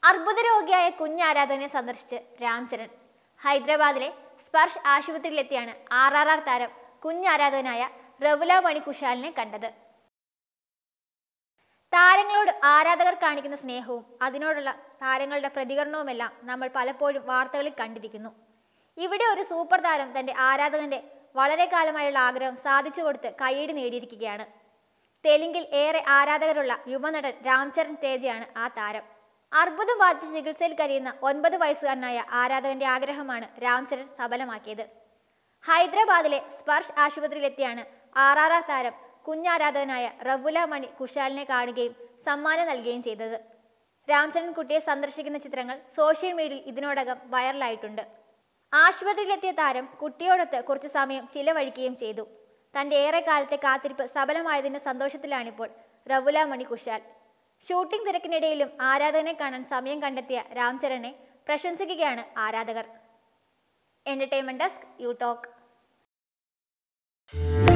അർബുദ രോഗിയായ കുഞ്ഞാരാധകനെ സന്ദർശിച്ച് രാംചരൺ ഹൈദരാബാദിലെ സ്പർശ് ആശുപത്രിയിലെത്തിയാണ് ആർ ആർ ആർ താരം കുഞ്ഞാരാധകനായ റവുല മണി കുശാലിനെ കണ്ടത് താരങ്ങളോട് ആരാധകർ കാണിക്കുന്ന സ്നേഹവും അതിനോടുള്ള താരങ്ങളുടെ പ്രതികരണവുമെല്ലാം നമ്മൾ പലപ്പോഴും വാർത്തകളിൽ കണ്ടിരിക്കുന്നു ഇവിടെ ഒരു സൂപ്പർ താരം തന്റെ ആരാധകന്റെ വളരെ കാലമായുള്ള ആഗ്രഹം സാധിച്ചു കൊടുത്ത് കൈയടി നേടിയിരിക്കുകയാണ് തെലുങ്കിൽ ഏറെ ആരാധകരുള്ള യുവനടൻ രാംചരൺ തേജയാണ് ആ താരം അർബുദം ബാധിച്ച് ചികിത്സയിൽ കഴിയുന്ന ഒൻപത് വയസ്സുകാരനായ ആരാധകന്റെ ആഗ്രഹമാണ് രാംചരൺ സഫലമാക്കിയത് ഹൈദരാബാദിലെ സ്പർശ് ആശുപത്രിയിലെത്തിയാണ് ആർ ആർ ആർ താരം കുഞ്ഞാരാധകനായ റവുല മണി കുശാലിനെ കാണുകയും സമ്മാനം നൽകുകയും ചെയ്തത് രാംചരൺ കുട്ടിയെ സന്ദർശിക്കുന്ന ചിത്രങ്ങൾ സോഷ്യൽ മീഡിയയിൽ ഇതിനോടകം വൈറലായിട്ടുണ്ട് ആശുപത്രിയിലെത്തിയ താരം കുട്ടിയോടൊത്ത് കുറച്ചു സമയം ചിലവഴിക്കുകയും ചെയ്തു തന്റെ ഏറെ കാലത്തെ കാത്തിരിപ്പ് സഫലമായതിന്റെ സന്തോഷത്തിലാണിപ്പോൾ റവുല മണി കുശാൽ ഷൂട്ടിംഗ് തിരക്കിനിടയിലും ആരാധകനെ കാണാൻ സമയം കണ്ടെത്തിയ രാംചരനെ പ്രശംസിക്കുകയാണ് ആരാധകർ എന്റർടൈൻമെന്റ് ഡെസ്ക് യു ടോക്ക്